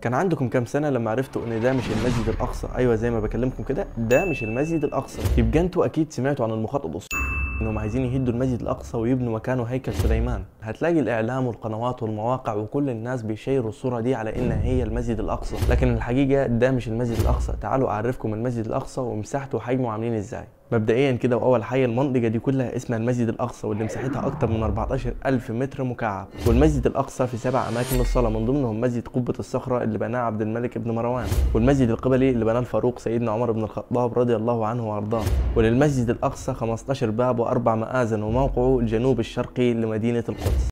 كان عندكم كام سنه لما عرفتوا ان ده مش المسجد الاقصى ايوه زي ما بكلمكم كده ده مش المسجد الاقصى يبقى انتوا اكيد سمعتوا عن المخطط الاسطوري انهم عايزين يهدوا المسجد الاقصى ويبنوا مكانه هيكل سليمان هتلاقي الاعلام والقنوات والمواقع وكل الناس بيشيروا الصوره دي على انها هي المسجد الاقصى لكن الحقيقه ده مش المسجد الاقصى تعالوا اعرفكم المسجد الاقصى ومساحته وحجمه عاملين ازاي مبدئيا كده واول حاجه المنطقه دي كلها اسمها المسجد الاقصى واللي مساحتها اكتر من 14000 متر مكعب والمسجد الاقصى في سبع اماكن للصلاه من ضمنهم مسجد قبه الصخره اللي بناه عبد الملك بن مروان والمسجد القبلي اللي بناه الفاروق سيدنا عمر بن الخطاب رضي الله عنه وارضاه وللمسجد الاقصى 15 باب واربع مآذن وموقعه الجنوب الشرقي لمدينه القدس